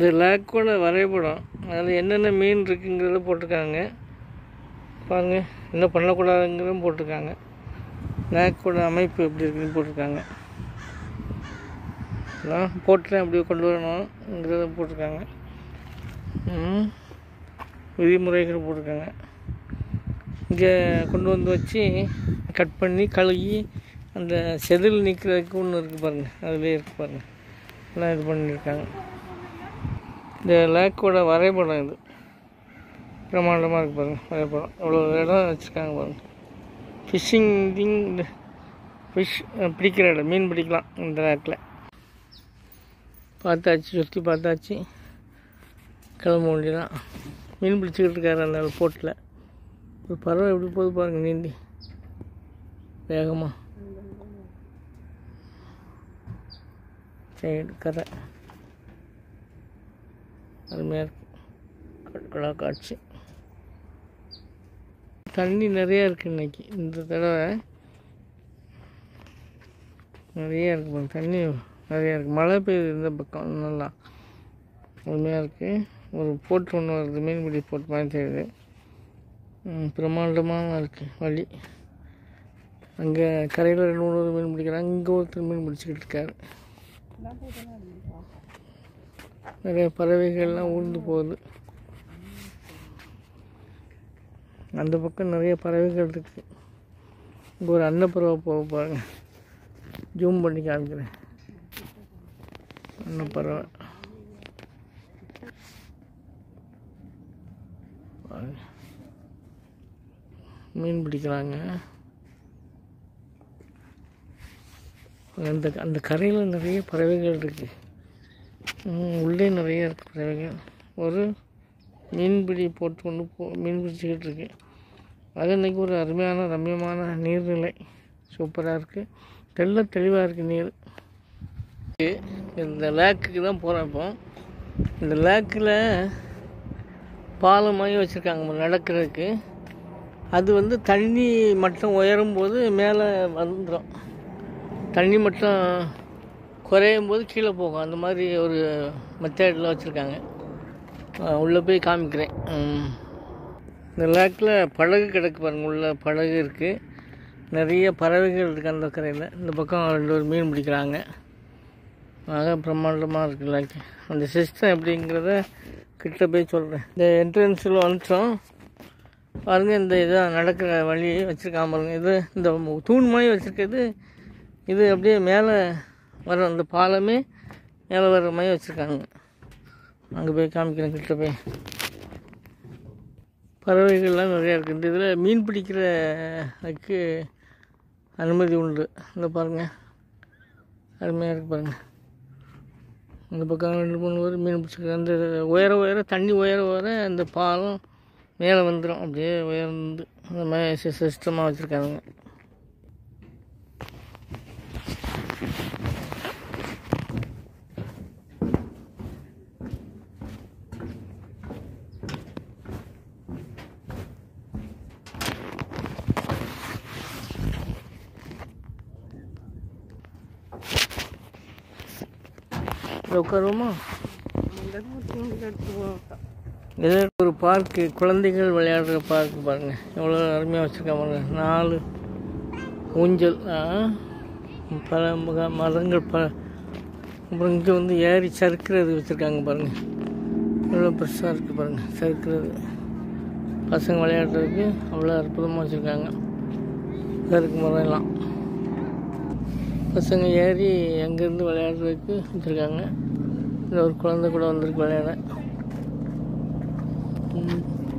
இந்த லேக்கோட வரைபடம் அதில் என்னென்ன மீன் இருக்குங்கிறத போட்டிருக்காங்க பாருங்கள் என்ன பண்ணக்கூடாதுங்கிறதும் போட்டிருக்காங்க லேக்கோட அமைப்பு எப்படி இருக்குன்னு போட்டிருக்காங்க நான் போட்டுறேன் அப்படியே கொண்டு வரணுங்கிறத போட்டிருக்காங்க ம். விதிமுறைகள் போட்டிருக்காங்க இங்கே கொண்டு வந்து வச்சு கட் பண்ணி கழுகி அந்த செதில் நீக்கிறதுக்கு ஒன்று இருக்குது பாருங்கள் அதுலேயே இருக்குது பாருங்கள் எல்லாம் இது பண்ணியிருக்காங்க இந்த லேக்கோட வரைபடம் இது பிரமாண்டமாக இருக்குது பாருங்கள் வரைபடம் எவ்வளோ இடம் வச்சுருக்காங்க பாருங்கள் ஃபிஷ்ஷிங் திங் ஃபிஷ் பிடிக்கிற இடம் மீன் பிடிக்கலாம் இந்த லேக்கில் பார்த்தாச்சு சுற்றி பார்த்தாச்சு கிளம்ப வேண்டியதான் மீன் பிடிச்சிக்கிட்டு இருக்காரு அந்த போட்டில் ஒரு பறவை எப்படி போகுது பாருங்கள் நீந்தி வேகமாக சைடு கரை அருமையாக இருக்கு கடா காட்சி தண்ணி நிறையா இருக்குது இன்னைக்கு இந்த தடவை நிறையா இருக்கு பாருங்க தண்ணி நிறையா இருக்குது மழை பெய்யுது இந்த பக்கம் நல்லா அருமையாக இருக்குது ஒரு போட்டு ஒன்று வருது மீன்பிடி போட்டு மாதிரி தெரியுது ம், பிரம்மாண்டமாக இருக்குது வழி அங்கே கரையில் ரெண்டு மூணு மீன் பிடிக்கிறாங்க இங்கே ஒருத்தர் மீன் பிடிச்சிக்கிட்டு இருக்காரு நிறைய பறவைகள்லாம் ஊர்ந்து போகுது அந்த பக்கம் நிறைய பறவைகள் இருக்குது இங்கே ஒரு அன்னப்பறவை போக பாருங்க ஜூம் பண்ணி காமிக்கிறேன் அன்னப்பறவை பாருங்க. மீன் பிடிக்கிறாங்க அந்த அந்த கரையில் நிறைய பறவைகள் இருக்குது ம், உள்ளே நிறைய இருக்குது பறவைகள் ஒரு மீன்பிடி போட்டு கொண்டு போ மீன் பிடிச்சிக்கிட்டு இருக்கு அது இன்னைக்கு ஒரு அருமையான ரம்யமான நீர்நிலை சூப்பராக இருக்குது தெள்ள தெளிவாக இருக்குது நீர் இந்த லேக்குக்கு தான் போகிறேன் இப்போ இந்த லேக்கில் பாலம் மாதிரி வச்சுருக்காங்க நடக்கிறதுக்கு அது வந்து தண்ணி மட்டம் உயரும் போது மேலே வந்துடும் தண்ணி மட்டம் குறையும் போது கீழே போகும் அந்த மாதிரி ஒரு மெத்தடில் வச்சுருக்காங்க உள்ளே போய் காமிக்கிறேன் ம். இந்த லேக்கில் படகு கிடக்கு பாருங்க உள்ள படகு இருக்குது நிறைய பறவைகள் இருக்குது அந்த கரையில் இந்த பக்கம் ரெண்டு ஒரு மீன் பிடிக்கிறாங்க ஆக பிரம்மாண்டமாக இருக்குது லேக்கு அந்த சிஸ்டம் எப்படிங்கிறத கிட்ட போய் சொல்கிறேன் இந்த என்ட்ரன்ஸில் வந்துட்டோம் பாருங்கள் இந்த இதான் நடக்கிற வழி வச்சுருக்காம பாருங்க இது இந்த தூண் மாதிரி வச்சுருக்கிறது இது அப்படியே மேலே வர அந்த பாலமே மேலே வர்ற மாதிரி வச்சுருக்காங்க அங்கே போய் காமிக்கிறேன் கிட்ட போய் பறவைகள்லாம் நிறையா இருக்குது இந்த இதில் மீன் பிடிக்கிறதுக்கு அனுமதி உண்டு இந்த பாருங்கள் அருமையாக இருக்குது பாருங்கள் இந்த பக்கம் ரெண்டு மூணு பேர் மீன் பிடிச்சிருக்காங்க அந்த உயர உயர தண்ணி உயர உயர அந்த பாலம் மேலே வந்துடும் அப்படியே உயர்ந்து அந்த மாதிரி சிஸ்டமாக வச்சுருக்காங்க இங்க உட்காருவோமா இது ஒரு பார்க்கு குழந்தைகள் விளையாடுற பார்க் பாருங்க எவ்வளோ அருமையாக வச்சுருக்காங்க பாருங்க நாலு ஊஞ்சல் ஆ, பல மக- மரங்கள் ப அப்புறம் இங்கே வந்து ஏறி சறுக்கிறது வச்சுருக்காங்க பாருங்க எவ்வளோ பெருசாக இருக்குது பாருங்க சறுக்கிறது பசங்க விளையாடுறதுக்கு அவ்வளோ அற்புதமாக வச்சுருக்காங்க சறுக்கு மரம் எல்லாம் பசங்க ஏறி அங்கேருந்து விளையாடுறதுக்கு வச்சுருக்காங்க இந்த ஒரு குழந்தை கூட வந்திருக்கு விளையாட ம்.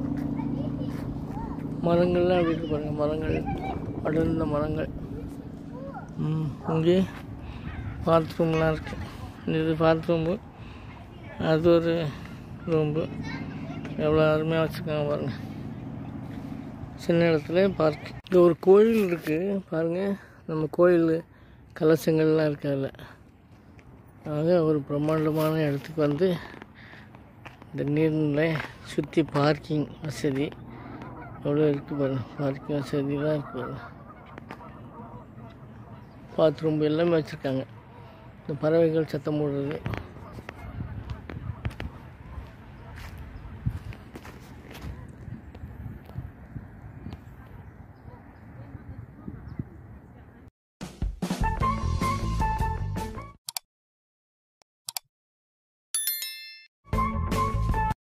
மரங்கள்லாம் அப்படி இருக்கு பாருங்க மரங்கள் அடர்ந்த மரங்கள் ம், இங்கே பாத்ரூம்லாம் இருக்கு இது பாத்ரூம்பு அது ஒரு ரூம்பு எவ்வளோ அருமையாக வச்சுருக்காங்க பாருங்க சின்ன இடத்துல பார்க் இங்கே ஒரு கோயில் இருக்குது பாருங்கள் நம்ம கோயில் கலசங்கள்லாம் இருக்கு அதில் ஆக ஒரு பிரம்மாண்டமான இடத்துக்கு வந்து இந்த நீர்நிலை சுற்றி பார்க்கிங் வசதி எவ்வளோ இருக்குது பாருங்க பார்க்கிங் வசதிலாம் இருக்குது பாருங்க பாத்ரூம் எல்லாமே வச்சுருக்காங்க இந்த பறவைகள் சத்தம் போடுறது